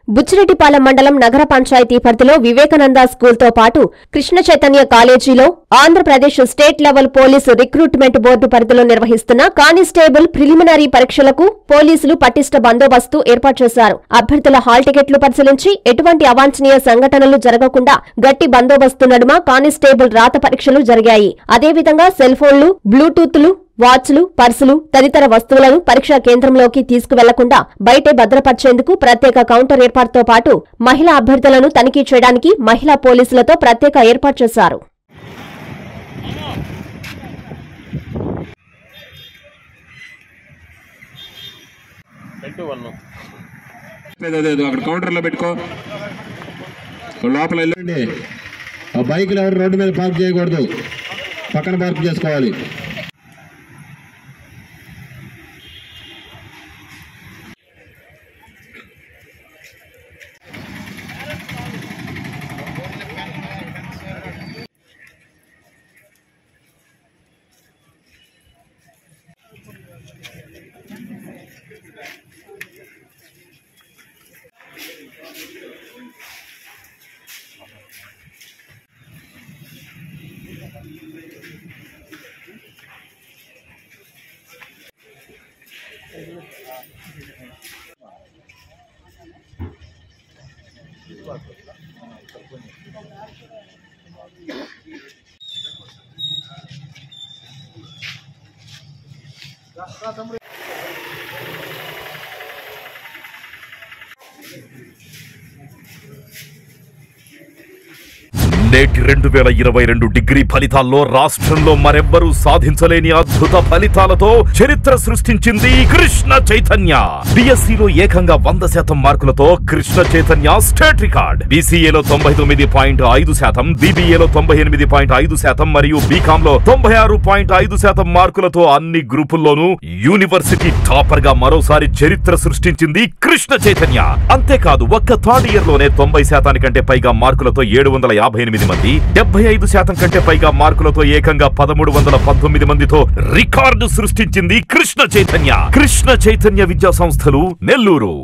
బుచ్చిరెడ్డిపాలెం మండలం నగర పంచాయతీ పరిధిలో వివేకానంద స్కూల్తో పాటు కృష్ణ చైతన్య కాలేజీలో Andhra Pradesh state level police recruitment board పరిధిలో నిర్వహిస్తున్న కానిస్టేబుల్ ప్రిలిమినరీ పరీక్షలకు పోలీసులు పటిష్ట బందోబస్తు ఏర్పాటు చేశారు అభ్యర్థుల హాల్ టికెట్లు పరిశీలించి ఎటువంటి అవాంఛనీయ సంఘటనలు జరగకుండా గట్టి బందోబస్తు నడుమ కానిస్టేబుల్ రాత పరీక్షలు జరిగాయి అదేవిధంగా సెల్ ఫోన్లు బ్లూటూత్లు వాచ్లు పర్సులు తదితర వస్తువులను పరీక్షా కేంద్రంలోకి తీసుకువెళ్లకుండా బయటే భద్రపరిచేందుకు ప్రత్యేక కౌంటర్ ఏర్పాటుతో పాటు మహిళా అభ్యర్థులను తనిఖీ చేయడానికి మహిళా పోలీసులతో ప్రత్యేక ఏర్పాటు చేశారు టెన్ టు వన్ లేదు అదే అదే అక్కడ కౌంటర్లో పెట్టుకో లోపల వెళ్ళండి ఆ బైకులు ఎవరు రోడ్డు మీద పార్క్ చేయకూడదు పక్కన పార్క్ చేసుకోవాలి నేటి రెండు వేల ఇరవై రెండు డిగ్రీ ఫలితాల్లో రాష్ట్రంలో మరెవ్వరూ సాధించలేని అద్భుత ఫలితాలతో చరిత్ర సృష్టించింది కృష్ణ చైతన్య బిఎస్సిలో ఏకంగా వంద శాతం మార్కులతో కృష్ణ చైతన్య స్టేట్ రికార్డ్ బీసీఏలో తొంభై తొమ్మిది పాయింట్ ఐదు శాతం బీబీఏలో తొంభై ఎనిమిది పాయింట్ ఐదు శాతం మరియు బీకామ్ లో తొంభై ఆరు పాయింట్ ఐదు శాతం మార్కులతో అన్ని గ్రూపుల్లోనూ యూనివర్సిటీ టాపర్ గా మరోసారి చరిత్ర సృష్టించింది కృష్ణ చైతన్య అంతేకాదు ఒక్క థర్డ్ ఇయర్ లోనే తొంభై శాతానికంటే పైగా మార్కులతో ఏడు వందల యాభై ఎనిమిది మంది డెబ్బై ఐదు శాతం కంటే పైగా మార్కులతో ఏకంగా పదమూడు వందల పంతొమ్మిది మందితో రికార్డు సృష్టించింది కృష్ణ చైతన్య కృష్ణ చైతన్య విద్యా సంస్థలు నెల్లూరు